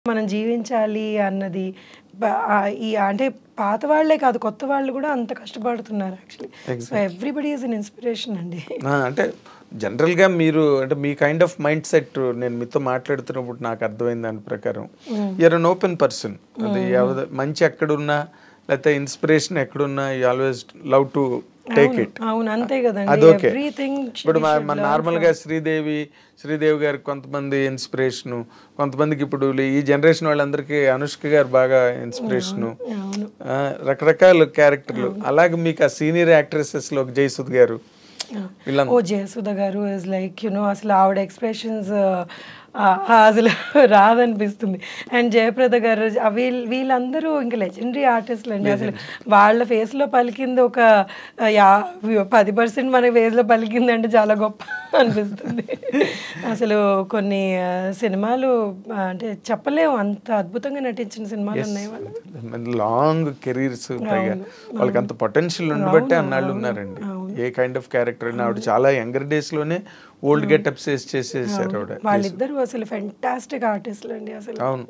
మనం జీవించాలి అన్నది బ- ఆ ఈ అంటే పాత వాళ్ళే కాదు కొత్త వాళ్ళు కూడా అంత కష్టపడుతున్నారు actually so everybody is an inspiration అండి ఆ, అంటే జనరల్గా మీరు అంటే మీ కైండ్ ఆఫ్ మైండ్ సెట్ నేను మీతో మాట్లాడుతున్నప్పుడు నాకు అర్థమైంది దాని ప్రకారం యూఆర్ అన్ ఓపెన్ పర్సన్ అది ఎవరి మంచి ఎక్కడున్నా లేకపోతే ఇన్స్పిరేషన్ ఎక్కడున్నా you always love to take it అవును అంతే కదండి అదొకే ఎవ్రీథింగ్ ఇప్పుడు మా మన నార్మల్గా శ్రీదేవి శ్రీదేవి గారికి కొంతమంది ఇన్స్పిరేషను కొంతమందికి ఇప్పుడు ఈ జనరేషన్ వాళ్ళందరికీ అనుష్క గారు బాగా ఇన్స్పిరేషను అవును ఆ, రకరకాల క్యారెక్టర్లు అలాగే మీకు ఆ సీనియర్ యాక్ట్రెసెస్లో జయసుద్ గారు వీళ్ళ ఓ జయసుధ గారు ఇస్ లైక్ యునో అసలు ఆవిడ ఎక్స్ప్రెషన్స్ అసలు రాదనిపిస్తుంది అండ్ జయప్రద గారు ఆ వీళ్ళ వీళ్ళందరూ ఇంకా లెజెండరీ ఆర్టిస్టులు అండి అసలు వాళ్ళ face లో పలికింది ఒక ఆ, యా పది పర్సెంట్ మన face లో పలికింది అంటే చాలా గొప్ప అనిపిస్తుంది అసలు కొన్ని ఆ, సినిమాలు ఆ, అంటే చెప్పలేము అంత అద్భుతంగా నటించిన సినిమాలు ఉన్నాయి వాళ్ళు లాంగ్ కెరీర్స్ పైగా వాళ్ళకి అంత పొటెన్షియల్ ఉండబట్టే అన్నాళ్ళు ఉన్నారండి ఏ కైండ్ ఆఫ్ క్యారెక్టర్ అయినా ఆవిడ చాలా యంగర్ డేస్ లోనే ఓల్డ్ గెటప్స్ వేసి చేసేసారు ఆవిడ వాళ్ళిద్దరూ అసలు ఫెంటాస్టిక్ ఆర్టిస్టులు అండి అసలు అవును.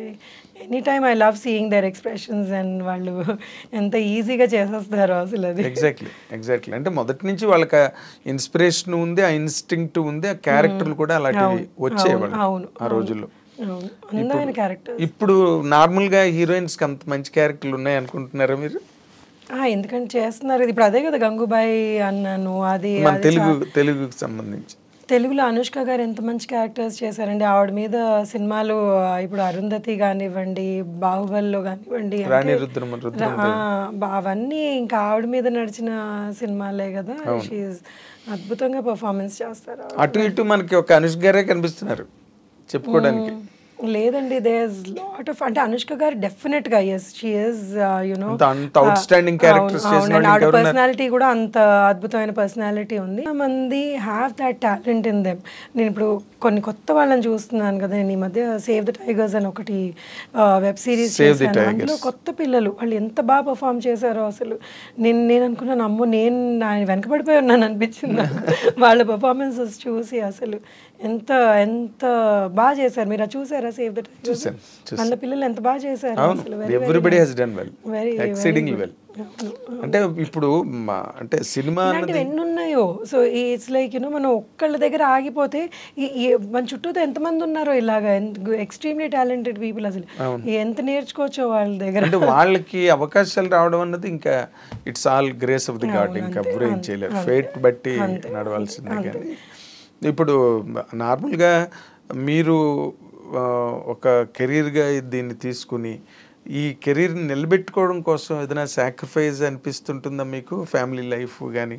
Any time I love seeing their expressions and వాళ్ళు ఎంత ఈజీగా చేసేస్తారు అసలు అది ఎగ్జాక్ట్లీ ఎగ్జాక్ట్లీ అంటే మొదటి నుంచి వాళ్ళకి ఇన్స్పిరేషన్ ఉంది ఆ ఇన్స్టింక్ట్ ఉంది ఆ క్యారెక్టర్లు కూడా అలాంటివి వచ్చేవాళ్ళు అవును, ఆ రోజుల్లో అవును అందమైన క్యారెక్టర్ ఇప్పుడు నార్మల్ గా హీరోయిన్స్ కి అంత మంచి క్యారెక్టర్లు ఉన్నాయి అనుకుంటున్నారా మీరు ఎందుకంటే చేస్తున్నారు ఇది ఇప్పుడు అదే కదా గంగూబాయి అన్నాను అది మన అది తెలుగు తెలుగుకి సంబంధించి తెలుగులో అనుష్క గారు ఎంత మంచి క్యారెక్టర్స్ చేశారండి ఆవిడ మీద సినిమాలు ఆ, ఇప్పుడు అరుంధతి కానివ్వండి బాహుబలిలో కానివ్వండి అంటే- రాణి రుద్రమ రుద్ర ఆ, బా- అవన్నీ ఇంకా ఆవిడ మీద నడిచిన సినిమాలే కదా షీఈ్ అద్భుతంగా పర్ఫార్మెన్స్ చేస్తారు ఆవిడ. అటు ఇటు మనకి ఒక అనుష్ గారే కనిపిస్తున్నారు చెప్పుకోవడానికి లేదండి దే లాట్ ఆఫ్ అంటే అనుష్క గారు డెఫినెట్ గా ఎస్ షీ ఇస్ యునో అంత అంత అవుట్స్టాండింగ్ క్యారెక్టర్స్ చేసిన వాళ్ళు ఆవిడ ఇంకెవరున్నారు? పర్సనాలిటీ కూడా అంత అద్భుతమైన పర్సనాలిటీ ఉంది మంది have that talent in them నేను ఇప్పుడు కొన్ని కొత్త వాళ్ళని చూస్తున్నాను కదా నేను ఈ మధ్య సేవ్ ద టైగర్స్ అని ఒకటి వెబ్ సిరీస్ Save the చేశాను అందులో కొత్త పిల్లలు వాళ్ళు ఎంత బాగా పర్ఫామ్ చేశారో అసలు నేను నేను అనుకున్నాను అమ్మో నేను ఆయన వెనకబడిపోయి ఉన్నాను అనిపించింది నాకు. వాళ్ళ పర్ఫార్మెన్సెస్ చూసి అసలు ఎంత ఎంత బాగా చేశారు మీరు అది చూసారా సేవ్ ద టైగర్స్ చూశాను, చూశాను. అందులో పిల్లలు ఎంత బాగా చేశారు అవును అసలు very, very everybody nice. He's done well Very, very exceedingly good. Well అంటే ఇప్పుడు మా- అంటే సినిమా ఇలాంటివి ఎన్ని ఉన్నాయో సో ఇట్స్ లైక్ యూనో మనం ఒక్కళ్ళ దగ్గర ఆగిపోతే ఈ- ఈ మన చుట్టూతో ఎంతమంది ఉన్నారో ఇలాగా ఎక్స్ట్రీమ్లీ టాలెంటెడ్ పీపుల్ అసలు ఎంత నేర్చుకోవచ్చో వాళ్ళ దగ్గర అంటే వాళ్ళకి అవకాశాలు రావడం అన్నది ఇంకా it's all grace of the God ఇంకా ఎవరు ఏం చేయలేరు ఫేట్ బట్టి నడవాల్సిందే కానీ ఇప్పుడు నార్మల్గా మీరు ఆ, ఒక కెరీర్గా దీన్ని తీసుకుని ఈ కెరీర్ని నిలబెట్టుకోవడం కోసం ఏదైనా సాక్రిఫైస్ అనిపిస్తుంటుందా మీకు ఫ్యామిలీ లైఫ్ కానీ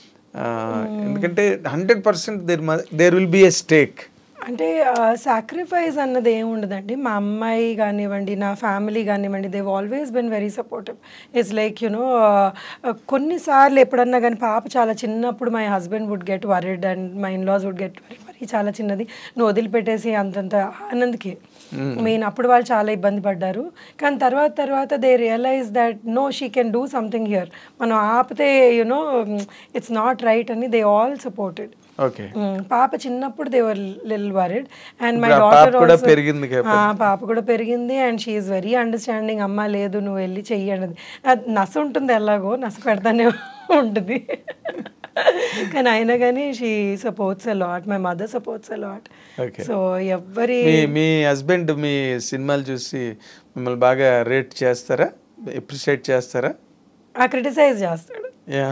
ఎందుకంటే hundred percent there there will be a stake అంటే సాక్రిఫైస్ అన్నది ఏమి ఉండదండి మా అమ్మాయి కానివ్వండి నా ఫ్యామిలీ కానివ్వండి they've always been very supportive it's like you know కొన్నిసార్లు ఎప్పుడన్నా కానీ పాప చాలా చిన్నప్పుడు my husband would get worried and my in-laws would get worried మరి చాలా చిన్నది నువ్వు వదిలిపెట్టేసి అంతంత ఆనంద్కి మెయిన్ అప్పుడు వాళ్ళు చాలా ఇబ్బంది పడ్డారు కానీ తర్వాత తర్వాత they realize that no she can do something here మనం ఆపితే యునో ఇట్స్ నాట్ రైట్ అని they all supported okay hmm. పాప చిన్నప్పుడు దే వర్ లిల్ వరిడ్ అండ్ మై ఇప్పుడు ఆ డాటర్ పాప కూడా పెరిగింది కాబట్టి. పాప కూడా పెరిగింది అండ్ షీఈ్ వెరీ అండర్స్టాండింగ్ అమ్మ లేదు నువ్వు వెళ్ళి చెయ్యి అన్నది అది నస ఉంటుంది ఎలాగో నస పెడతానే ఉంటుంది కానీ అయినా కానీ she supports a lot my mother supports a lot Okay. So ఎవ్వరి మీ మీ హస్బెండ్ మీ సినిమాలు చూసి మిమ్మల్ని బాగా రేట్ చేస్తారా అప్రిషియేట్ చేస్తారా ఆ క్రిటిసైజ్ చేస్తాడు యా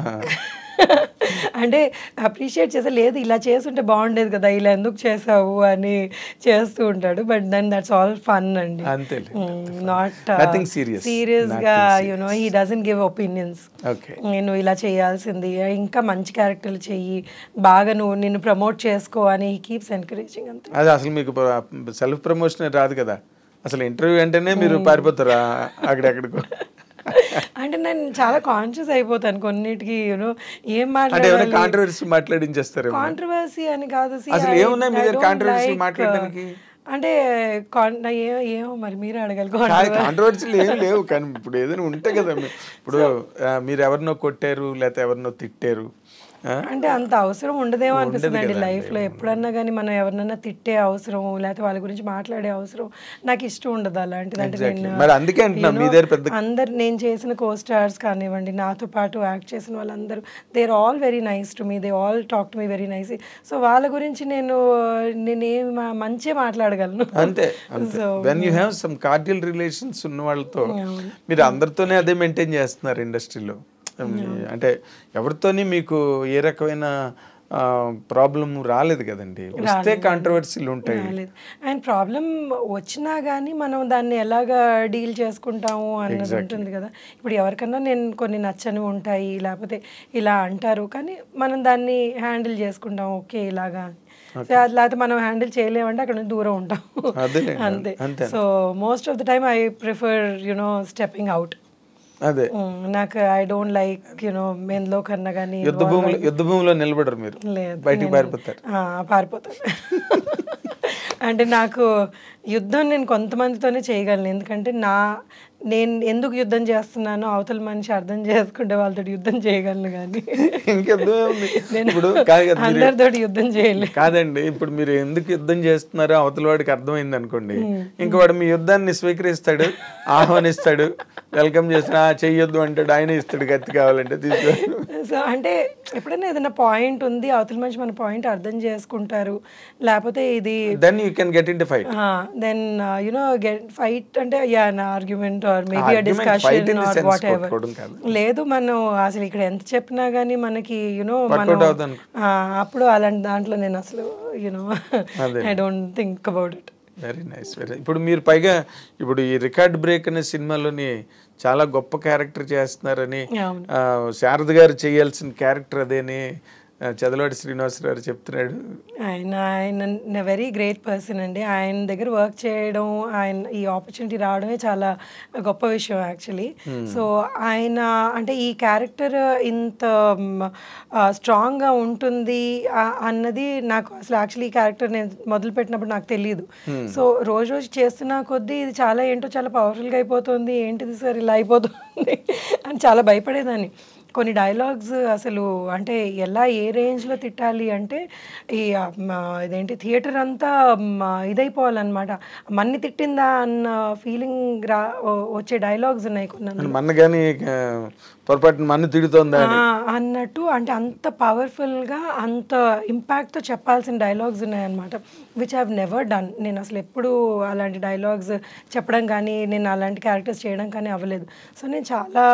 అంటే అప్రిషియేట్ చేసా లేదు ఇలా చేస్తుంటే బాగుండేది కదా ఇలా ఎందుకు చేసావు అని చేస్తూ ఉంటాడు but then that's all fun అండి అంతేలే నాట్ Nothing serious. సీరియస్ గా Nothing you know he doesn't give opinions okay నేను ఇలా చేయాల్సింది ఇంకా మంచి క్యారెక్టర్లు చెయ్యి బాగా నువ్వు నిన్ను ప్రమోట్ చేసుకో అని హీ కీప్స్ ఎన్కరేజింగ్ అంతే అది అసలు మీకు సెల్ఫ్ ప్రమోషన్ రాదు కదా అసలు ఇంటర్వ్యూ అంటేనే మీరు పారిపోతారా అక్కడెక్కడికో అంటే నేను చాలా కాన్షియస్ అయిపోతాను కొన్నిటికి యూనో ఏం అంటే ఏమైనా మాట్లాడాలి కాంట్రవర్సీ మాట్లాడించేస్తారు కాంట్రవర్సీ అని కాదు see, అసలు I- ఏమున్నాయి మీ I దగ్గర don't controversy like, మాట్లాడడానికి? అంటే కాన్- నా ఏ- ఏమో మరి మీరే అడగాలి కాంట్రవర్సీలు ఏం లేవు కానీ ఇప్పుడు ఏదైనా ఉంటే కదా మీ- ఇప్పుడు ఆ, మీరు ఎవరినో కొట్టారు లేకపోతే ఎవరినో తిట్టారు అంటే అంత అవసరం ఉండదేమో అనిపిస్తుంది అండి లైఫ్లో ఎప్పుడన్నా కానీ మనం ఎవరినైనా తిట్టే అవసరం లేకపోతే వాళ్ళ గురించి మాట్లాడే అవసరం నాకు ఇష్టం ఉండదు అలాంటిది అంటే నేను మరి అందుకే అంటున్నా మీ దగ్గర పెద్ద అందరు నేను చేసిన కో స్టార్స్ కానివ్వండి నాతో పాటు యాక్ట్ చేసిన వాళ్ళందరూ they are all very nice to me they all talk to me very nice so వాళ్ళ గురించి నేను నేనేం మంచిగా మాట్లాడగలను అంతే అంతే when you have some cordial relations ఉన్న వాళ్ళతో మీరు అందరితోనే అదే మెయింటైన్ చేస్తున్నారు ఇండస్ట్రీలో అంటే ఎవరితోని మీకు ఏ రకమైన ప్రాబ్లం రాలేదు కదండి వస్తే కాంట్రవర్సీలు ఉంటాయి రాలేదు అండ్ ప్రాబ్లం వచ్చినా కానీ మనం దాన్ని ఎలాగా డీల్ చేసుకుంటాము అన్నది ఉంటుంది కదా ఇప్పుడు ఎవరికన్నా నేను కొన్ని నచ్చని ఉంటాయి లేకపోతే ఇలా అంటారు కానీ మనం దాన్ని హ్యాండిల్ చేసుకుంటాం ఓకే ఇలాగా సో అది లేకపోతే మనం హ్యాండిల్ చేయలేమంటే అక్కడ నుంచి దూరం ఉంటాం అదేలేండి, అంతే అంతే. So most of the time I prefer you know stepping out అదే నాకు ఐ డోంట్ లైక్ యునో మెన్లో కన్నా కానీ యుద్ధ భూమిలో యుద్ధ భూమిలో నిలబడరు మీరు లేదు బయటికి నేను- పారిపోతారు ఆ, పారిపోతాను అంటే నాకు యుద్ధం నేను కొంతమందితోనే చేయగలను ఎందుకంటే నా నేను ఎందుకు యుద్ధం చేస్తున్నానో అవతల మనిషి అర్థం చేసుకుంటే వాళ్ళతో యుద్ధం చేయగలను కానీ ఇంకెందుకు ఉంది నేను ఇప్పుడు కాదు కదా మీరు- అందరితోటి యుద్ధం చేయలేదు కాదండి ఇప్పుడు మీరు ఎందుకు యుద్ధం చేస్తున్నారో అవతల వాడికి అర్థమైంది అనుకోండి ఇంకా వాడు మీ యుద్ధాన్ని స్వీకరిస్తాడు ఆహ్వానిస్తాడు వెల్కమ్ చేసిన చెయ్యొద్దు అంటాడు ఆయన ఇస్తాడు కత్తి కావాలంటే తీసుకో సో అంటే ఎప్పుడైనా ఏదైనా పాయింట్ ఉంది అవతల మనిషి మన పాయింట్ అర్థం చేసుకుంటారు లేకపోతే ఇది then you can get in to fight then you know get fight అంటే yeah argument or maybe Argument, fight in discussion the or sense whatever కొట్టుకోవడం కాదు. లేదు మనం అసలు ఇక్కడ ఎంత చెప్పినా కానీ మనకి యునో Workout మనం అవ్వదు ఆ, అప్పుడు అలాంటి దాంట్లో నేను అసలు you know I don't think about it very nice very ఇప్పుడు మీరు పైగా ఇప్పుడు ఈ రికార్డ్ బ్రేక్ అనే సినిమాలోని చాలా గొప్ప క్యారెక్టర్ చేస్తున్నారని అవును. ఆ, శారద గారు చేయాల్సిన క్యారెక్టర్ అదేని ఆ, చదలవాడి శ్రీనివాసరావు గారు చెప్తున్నాడు ఆయన ఆయన వెరీ గ్రేట్ పర్సన్ అండి ఆయన దగ్గర వర్క్ చేయడం ఆయన ఈ ఆపర్చునిటీ రావడమే చాలా గొప్ప విషయం యాక్చువల్లీ సో ఆయన అంటే ఈ క్యారెక్టర్ ఇంత స్ట్రాంగ్గా ఉంటుంది ఆ- అన్నది నాకు అసలు యాక్చువల్లీ ఈ క్యారెక్టర్ నేను మొదలు పెట్టినప్పుడు నాకు తెలియదు సో రోజు రోజు చేస్తున్న కొద్దీ ఇది చాలా ఏంటో చాలా పవర్ఫుల్గా అయిపోతుంది ఏంటిది సార్ ఇలా అయిపోతుంది అని చాలా భయపడేదాన్ని కొన్ని డైలాగ్స్ అసలు అంటే ఎలా ఏ రేంజ్లో తిట్టాలి అంటే ఈ ఆ, మ, ఇదేంటి థియేటర్ అంతా మ, ఇదైపోవాలన్నమాట మన్ని తిట్టిందా అన్న ఫీలింగ్ రా వ- వచ్చే డైలాగ్స్ ఉన్నాయి కొన్ని అని మన కానీ పొరపాటున మన తిడుతోందా అని. ఆ, అన్నట్టు అంటే అంత పవర్ఫుల్గా అంత ఇంపాక్ట్తో చెప్పాల్సిన డైలాగ్స్ ఉన్నాయన్నమాట విచ్ హ్యావ్ నెవర్ డన్ నేను అసలు ఎప్పుడు అలాంటి డైలాగ్స్ చెప్పడం కానీ నేను అలాంటి క్యారెక్టర్స్ చేయడం కానీ అవ్వలేదు సో నేను చాలా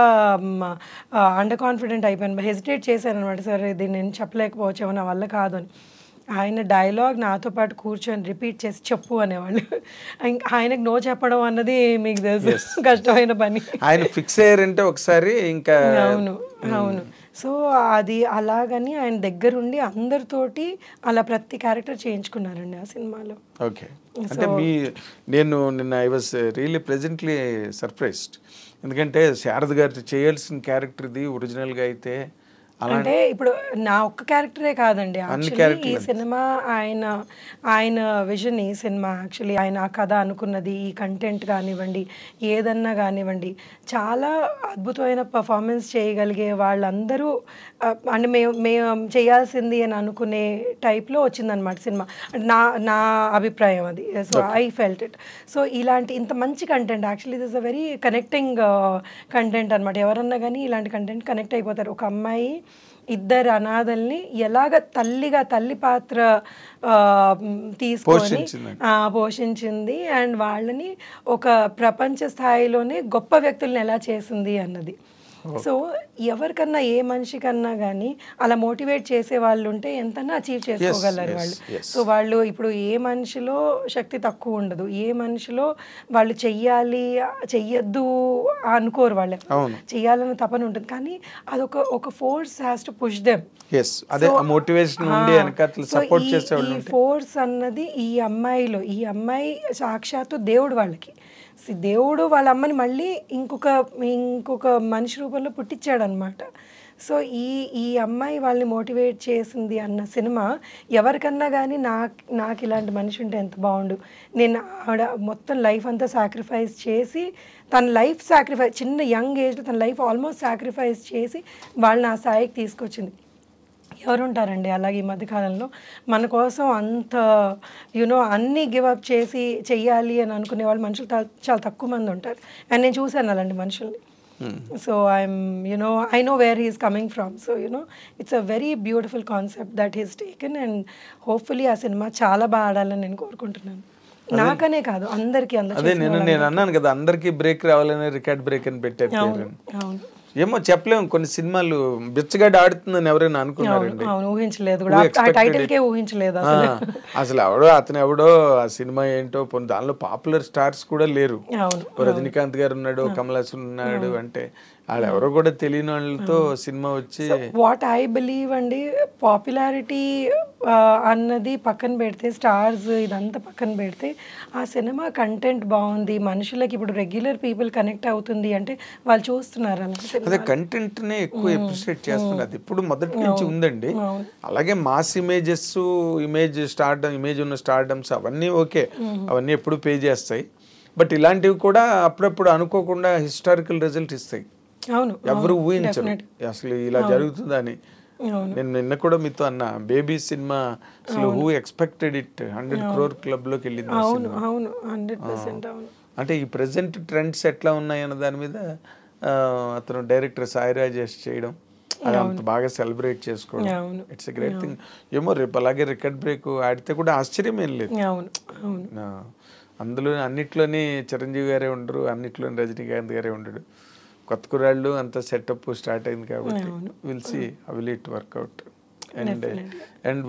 అండర్ కాన్ఫిడెంట్ అయిపోయాను హెసిటేట్ చేశాను అనమాట సార్ ఇది నేను చెప్పలేకపోవచ్చేమో నా వల్ల కాదు అని ఆయన డైలాగ్ నాతో పాటు కూర్చొని రిపీట్ చేసి చెప్పు అనేవాళ్ళు ఇంక ఆయనకు నో చెప్పడం అన్నది మీకు తెలుసు కష్టమైన పని ఆయన ఫిక్స్ అయ్యారంటే ఒకసారి ఇంకా అవును అవును సో అది అలాగని ఆయన దగ్గరుండి అందరితోటి అలా ప్రతి క్యారెక్టర్ చేయించుకున్నారండి ఆ సినిమాలో ఓకే అంటే మీ నేను నిన్న I was really presently surprised ఎందుకంటే శారద గారు చేయాల్సిన క్యారెక్టర్ ఇది ఒరిజినల్గా అయితే అలా అంటే ఇప్పుడు నా ఒక్క క్యారెక్టరే కాదండి యాక్చువల్లీ ఈ సినిమా ఆయన ఆయన విజన్ ఈ సినిమా యాక్చువల్లీ ఆయన ఆ కథ అనుకున్నది ఈ కంటెంట్ కానివ్వండి ఏదన్నా కానివ్వండి చాలా అద్భుతమైన పర్ఫార్మెన్స్ చేయగలిగే వాళ్ళందరూ ఆ, అంటే మేము మేము చేయాల్సింది అని అనుకునే టైప్లో వచ్చిందనమాట సినిమా అంటే నా నా అభిప్రాయం అది so I felt it so ఇలాంటి ఇంత మంచి content actually this a very connecting content అనమాట ఎవరన్నా కానీ ఇలాంటి కంటెంట్ కనెక్ట్ అయిపోతారు ఒక అమ్మాయి ఇద్దరు అనాథల్ని ఎలాగ తల్లిగా తల్లి పాత్ర ఆ, మ్, తీసుకొని పోషించిందండి. ఆ, పోషించింది అండ్ వాళ్ళని ఒక ప్రపంచ స్థాయిలోనే గొప్ప వ్యక్తుల్ని ఎలా చేసింది అన్నది సో ఎవరికన్నా ఏ మనిషికన్నా కానీ అలా మోటివేట్ చేసే వాళ్ళు ఉంటే ఎంతన్నా అచీవ్ చేసుకోగలరు yes, వాళ్ళు yes. సో వాళ్ళు ఇప్పుడు ఏ మనిషిలో శక్తి తక్కువ ఉండదు ఏ మనిషిలో వాళ్ళు చెయ్యాలి చెయ్యొద్దు అనుకోరు వాళ్ళు అవును. చెయ్యాలని తపన ఉంటుంది కానీ అదొక ఒక force has to push them as అదే మోటివేషన్ ఉండి వెనకాతల సపోర్ట్ చేసేవాళ్ళు ఈ ఫోర్స్ అన్నది ఈ అమ్మాయిలో ఈ అమ్మాయి సాక్షాత్తు దేవుడు వాళ్ళకి See, దేవుడు వాళ్ళ అమ్మని మళ్ళీ ఇంకొక ఇంకొక మనిషి రూపంలో పుట్టించాడు అనమాట సో ఈ ఈ అమ్మాయి వాళ్ళని మోటివేట్ చేసింది అన్న సినిమా ఎవరికన్నా కానీ నాకు నాకు ఇలాంటి మనిషి ఉంటే ఎంత బాగుండు నేను ఆవిడ మొత్తం లైఫ్ అంతా సాక్రిఫైస్ చేసి తన లైఫ్ సాక్రిఫైస్ చిన్న యంగ్ ఏజ్లో తన లైఫ్ ఆల్మోస్ట్ సాక్రిఫైస్ చేసి వాళ్ళని ఆ స్థాయికి తీసుకొచ్చింది ఎవరు ఉంటారండి అలాగే ఈ మధ్య కాలంలో మన కోసం అంత యునో అన్ని గివ్ అప్ చేసి చెయ్యాలి అని అనుకునే వాళ్ళు మనుషులు తా- చాలా తక్కువ మంది ఉంటారు అండ్ నేను చూశాను అలాంటి మనుషుల్ని so I'm you know I know where he's coming from so you know it's a very beautiful concept that he's taken and hopefully ఆ సినిమా చాలా బాగా ఆడాలని నేను కోరుకుంటున్నాను నాకనే కాదు అందరికీ అందరు అదే నేను నేను అన్నాను కదా అందరికీ బ్రేక్ రావాలని రికార్డ్ బ్రేక్ అని పెట్టారు పేరు అని. అవును ఏమో చెప్పలేము కొన్ని సినిమాలు బిచ్చగడ్డ ఆడుతుందని ఎవరైనా అనుకున్నారండి అవును ఊహించలేదు కూడా ఆ టైటిల్కే ఊహించలేదు ఆ, అసలు అసలు ఎవడో అతను ఎవడో ఆ సినిమా ఏంటో పోనీ దానిలో పాపులర్ స్టార్స్ కూడా లేరు అవును ఓ రజనీకాంత్ గారు ఉన్నాడు కమల్ హాసన్ ఉన్నాడు అంటే వాళ్ళు ఎవరో కూడా తెలియని వాళ్ళతో సినిమా వచ్చి వాట్ ఐ బిలీవ్ అండి పాపులారిటీ అన్నది పక్కన పెడితే స్టార్స్ ఇదంతా పక్కన పెడితే ఆ సినిమా కంటెంట్ బాగుంది మనుషులకి ఇప్పుడు రెగ్యులర్ పీపుల్ కనెక్ట్ అవుతుంది అంటే వాళ్ళు చూస్తున్నారు అలా సినిమా అదే కంటెంట్ నే ఎక్కువ అప్రిషియేట్ చేస్తున్నారు అది ఇప్పుడు మొదటి నుంచి ఉందండి అవును. అలాగే mass images image stardom image ఉన్న స్టార్డమ్స్ అవన్నీ ఓకే అవన్నీ ఎప్పుడు పే చేస్తాయి బట్ ఇలాంటివి కూడా అప్పుడప్పుడు అనుకోకుండా హిస్టారికల్ రిజల్ట్ ఇస్తాయి అవును ఎవరు ఊహించరు అసలు ఇలా జరుగుతుందని అవును నేను నిన్న కూడా మీతో అన్న బేబీ సినిమా అసలు who expected it hundred crore club లోకి వెళ్ళింది ఆ అవును సినిమా. అవును హండ్రెడ్ పర్సెంట్ అవును అంటే ఈ ప్రెసెంట్ ట్రెండ్స్ ఎట్లా ఉన్నాయి అన్న దాని మీద ఆ, అతను డైరెక్టర్ సాయి రాజేష్ చేయడం అది అంత బాగా సెలబ్రేట్ చేసుకోవడం అవును ఇట్స్ ఎ గ్రేట్ థింగ్ ఏమో రేపు అలాగే రికార్డ్ బ్రేక్ ఆడితే కూడా ఆశ్చర్యం ఏం లేదు అవును అవును ఆ, అందులో అన్నిట్లోని చిరంజీవి గారే ఉండరు అన్నిట్లోని రజనీకాంత్ గారే ఉండడు కొత్త కురాళ్ళు అంత సెటప్ స్టార్ట్ అయింది కాబట్టి will see will it work out and and